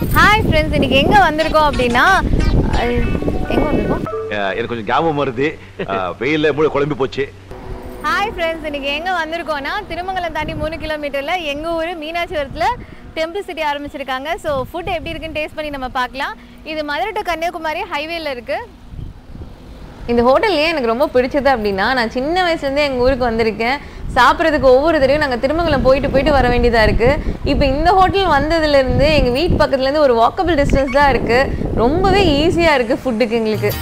hi friends இன்னைக்கு எங்க வந்திருக்கோம் அப்படின்னா அஹ், எங்க வந்திருக்கோம் அஹ் எனக்கு கொஞ்சம் ஞாபகம் வருது அஹ் வெயில்ல மூளை குழம்பி போச்சு ஹாய் ஃப்ரெண்ட்ஸ் இன்னைக்கு எங்க வந்திருக்கோம்னா திருமங்கலம் தாண்டி மூணு கிலோமீட்டர்ல எங்க ஊர் மீனாட்சிபுரத்துல டெம்பிள் சிட்டி ஆரம்பிச்சிருக்காங்க ஸோ ஃபுட் எப்படி இருக்குன்னு டேஸ்ட் பண்ணி நம்ம பார்க்கலாம் இது மதுரை டு கன்னியாகுமரி ஹைவேல இருக்கு இந்த ஹோட்டல் ஏன் எனக்கு ரொம்ப பிடிச்சது அப்படின்னா நான் சின்ன வயசுலேருந்தே எங்கள் ஊருக்கு வந்திருக்கேன் சாப்பிட்றதுக்கு ஒவ்வொரு தடவையும் நாங்கள் திருமங்கலம் போயிட்டு போயிட்டு வர வேண்டியதாக இருக்குது இப்போ இந்த ஹோட்டல் வந்ததுலேருந்து எங்கள் வீட்டு பக்கத்துலேருந்து ஒரு வாக்கபிள் டிஸ்டன்ஸ் தான் இருக்குது ரொம்பவே ஈஸியாக இருக்குது ஃபுட்டுக்கு எங்களுக்கு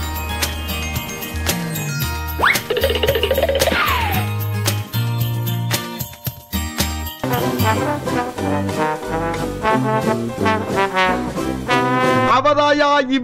அவதாயா இவ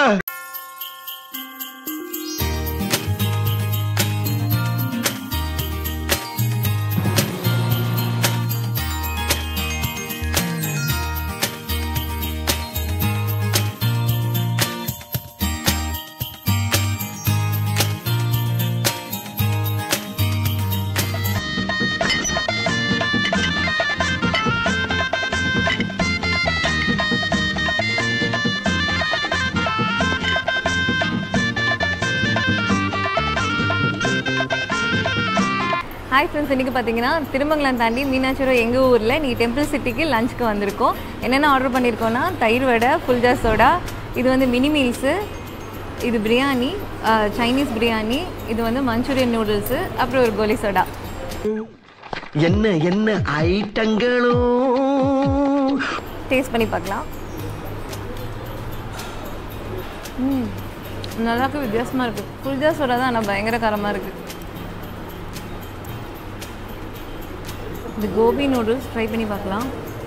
ஹாய் ஃப்ரெண்ட்ஸ் இன்றைக்கி பார்த்தீங்கன்னா திருமங்கலம் தாண்டி மீனாட்சிபுரம் எங்கள் ஊரில் இன்றைக்கி டெம்பிள் சிட்டிக்கு லஞ்சுக்கு வந்திருக்கோம் என்னென்ன ஆர்டர் பண்ணியிருக்கோன்னா தயிர் வடை ஃபுல்ஜா சோடா இது வந்து மினி மீல்ஸு இது பிரியாணி அஹ், சைனீஸ் பிரியாணி இது வந்து மஞ்சூரியன் நூடுல்ஸு அப்புறம் ஒரு கோலி சோடா என்ன என்ன ஐட்டங்களும் டேஸ்ட் பண்ணி பார்க்கலாம் ம் நல்லாக்கு வித்தியாசமாக இருக்குது ஃபுல்ஜா சோடா தான் ஆனால் பயங்கர காரமாக இருக்குது இந்த கோபி நூடுல்ஸ் ட்ரை பண்ணி பார்க்கலாம்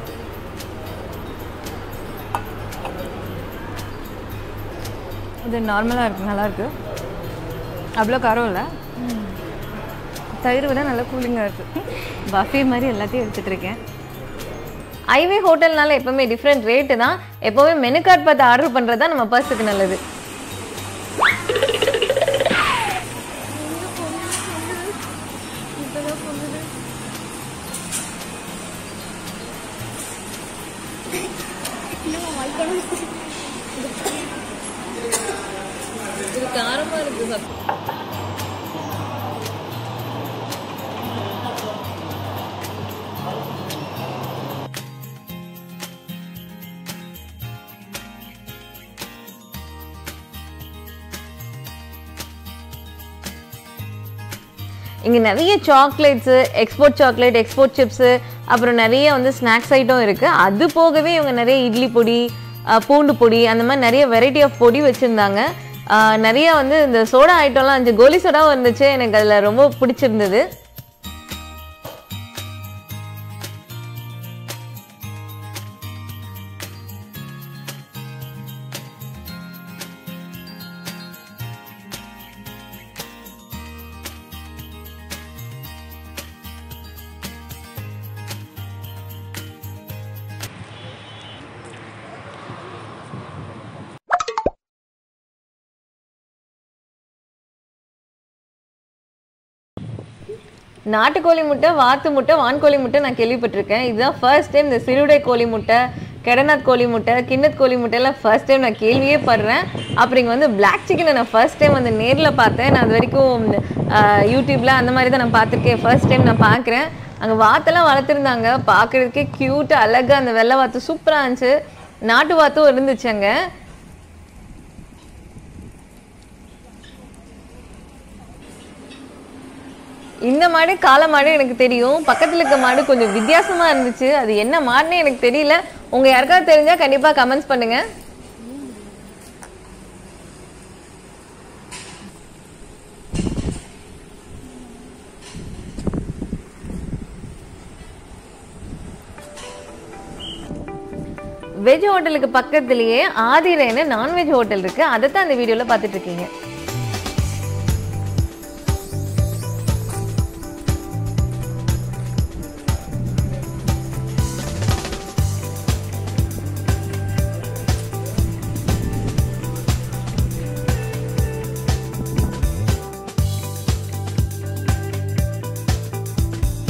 இது நார்மலாக இருக்குது நல்லாயிருக்கு அவ்வளோ காரம் இல்லை தயிர் விட நல்லா கூலிங்காக இருக்குது பஃபே மாதிரி எல்லாத்தையும் எடுத்துகிட்டு இருக்கேன் ஐவே ஹோட்டல்னால எப்பவுமே டிஃப்ரெண்ட் ரேட்டு தான் எப்போவுமே மெனு கார்டு பார்த்து ஆர்டர் பண்ணுறது தான் நம்ம பர்ஸுக்கு நல்லது இது காரமா இருக்கு இங்கே நிறைய chocolates export chocolate export chips அப்புறம் நிறைய வந்து ஸ்நாக்ஸ் ஐட்டம் இருக்குது அது போகவே இவங்க நிறைய இட்லி பொடி அஹ், பூண்டு பொடி அந்த மாதிரி நிறைய வெரைட்டி ஆஃப் பொடி வச்சுருந்தாங்க நிறைய வந்து இந்த சோடா ஐட்டம்லாம் இருந்துச்சு கோலி சோடாவும் இருந்துச்சு எனக்கு அதில் ரொம்ப பிடிச்சிருந்தது நாட்டுக்கோழி முட்டை வாத்து முட்டை வான்கோழி முட்டை நான் கேள்விப்பட்டிருக்கேன் இதுதான் ஃபர்ஸ்ட் டைம் இந்த சிறுடை கோழி முட்டை கெடநாத் கோழி முட்டை கிண்ணத் கோழி முட்டையெல்லாம் ஃபர்ஸ்ட் டைம் நான் கேள்வியே படுறேன் அப்புறம் இங்கே வந்து பிளாக் சிக்கனை நான் ஃபர்ஸ்ட் டைம் வந்து நேரில் பார்த்தேன் நான் அது வரைக்கும் யூடியூப்பில் அந்த மாதிரி தான் நான் பார்த்துருக்கேன் ஃபர்ஸ்ட் டைம் நான் பார்க்குறேன் அங்கே வாத்தெல்லாம் வளர்த்துருந்தாங்க பார்க்குறதுக்கே க்யூட் அழகாக அந்த வெள்ளை வாத்து சூப்பராக இருந்துச்சு நாட்டு வாத்தும் இருந்துச்சு அங்கே இந்த மாடு காளை மாடு எனக்கு தெரியும் பக்கத்துல இருக்க மாடு கொஞ்சம் வித்தியாசமா இருந்துச்சு அது என்ன மாடுன்னு எனக்கு தெரியல உங்க யாருக்காவது தெரிஞ்சா கண்டிப்பா கமெண்ட்ஸ் பண்ணுங்க வெஜ் ஹோட்டலுக்கு பக்கத்துலயே ஆதிரேன்னு நான்வெஜ் ஹோட்டல் இருக்கு அதை தான் இந்த வீடியோல பார்த்துட்டு இருக்கீங்க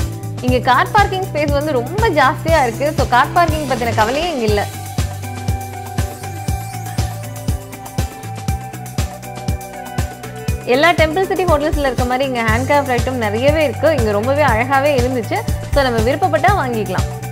இங்க கார் பார்க்கிங் ஸ்பேஸ் வந்து ரொம்ப ஜாஸ்தியா இருக்கு ஸோ கார் பார்க்கிங் பத்தின கவலையே இங்க இல்ல எல்லா டெம்பிள் சிட்டி ஹோட்டல்ஸில் இருக்க மாதிரி இங்கே ஹேண்ட் கிராஃப்ட் ஐட்டம் நிறையவே இருக்குது இங்கே ரொம்பவே அழகாகவே இருந்துச்சு ஸோ நம்ம விருப்பப்பட்டால் வாங்கிக்கலாம்